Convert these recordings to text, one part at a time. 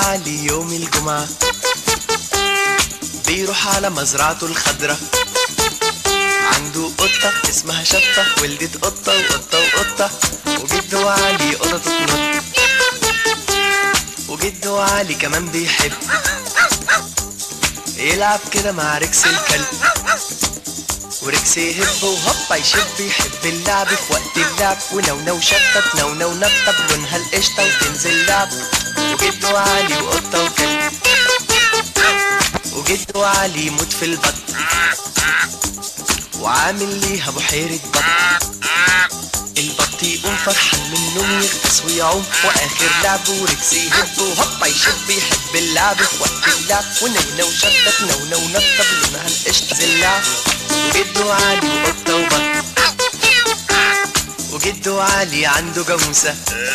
علي يوم الجمعة بيروح على مزرعته الخضرة عنده قطة اسمها شطة ولدت قطة وقطة وقطة وجده علي قطة تنط وجده علي كمان بيحب يلعب كده مع ركس الكلب وركس يهب وهوبا يشب يحب اللعب في وقت اللعب ونونو شطة نونو نطة بلونها القشطة وتنزل لعب وجده علي وقطة وكلب وجده علي يموت في البط وعامل ليها بحيرة بط البط يقوم فرحان من النوم يغطس ويعوم واخر لعب وركس يهب وهوبا يشب يحب اللعب في وقت اللعب ونونو شطة نونو نطة بلونها القشطة زلعب وجده علي وقطة وبط وجده علي عنده جاموسة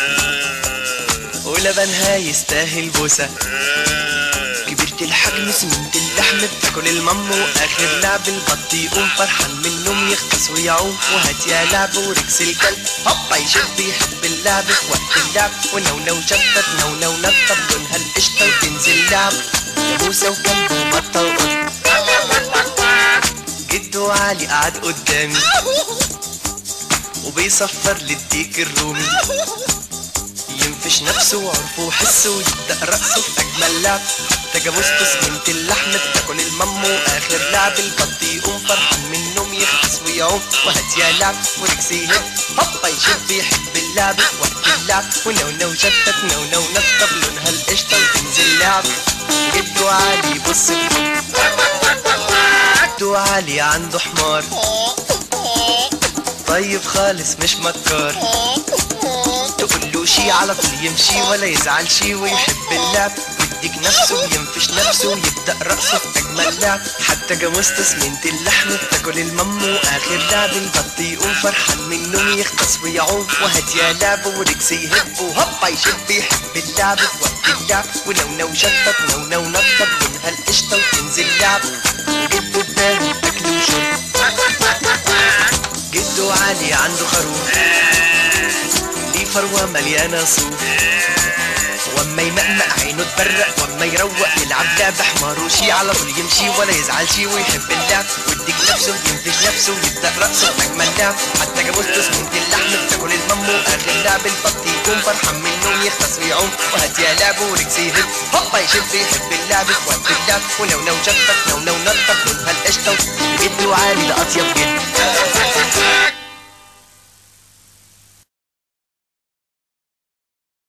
ولبنها يستاهل بوسة كبرت الحجم سمنت اللحم بتاكل المم واخر لعب البط يقوم فرحان من النوم يغطس ويعوم وهات يا لعب وركس الكلب هوبا يشب يحب اللعب في وقت اللعب ونونو شطة نونو نطة بلونها القشطة وتنزل لعب جاموسة وكلب وبطة وقط جدو علي قعد قدامي وبيصفر للديك الرومي ينفش نفسه وعرفه وحسه ويبدأ رقصه في أجمل لعب تجاوزته سمنت اللحم بتاكل المم وآخر لعب البط يقوم فرحان من النوم يغطس ويعوم وهات يا لعب وركس يهب هوبا يشب يحب اللعب في وقت اللعب ونونو شتت نونو نطة بلونها القشطة وتنزل لعب جدو علي بص جدو علي عنده حمار طيب خالص مش مكار تقول له شي على طول يمشي ولا يزعل شي ويحب اللعب يديك نفسه وينفش نفسه ويبدأ رقصه في أجمل لعب حتى جاموسته سمنت اللحم بتاكل المم وآخر لعب البط يقوم فرحان من النوم يغطس ويعوم وهات يا لعب وركس يهب وهوبا يشب يحب اللعب في وقت اللعب ونونو شطت نونو نطة بلونها القشطة وتنزل لعب وجده قدامه أكل وشرب جده علي عنده خروف دي فروة مليانة صوف واما يمقمق عينه تبرق واما يروق يلعب لعب حمار وشي على طول يمشي ولا يزعل شي ويحب اللعب ويديك نفسه ينفش نفسه ويبدا رقصه اجمل لعب حتى جاموسته سمنت اللحم بتاكل المم واخر لعب البط يكون فرحان من النوم يغطس ويعوم وهات يا لعب وركس يهب هوبا يشب يحب اللعب في وقت اللعب ونونو شطت نونو نطة بلونها القشطة جده عالي ده اطيب جدا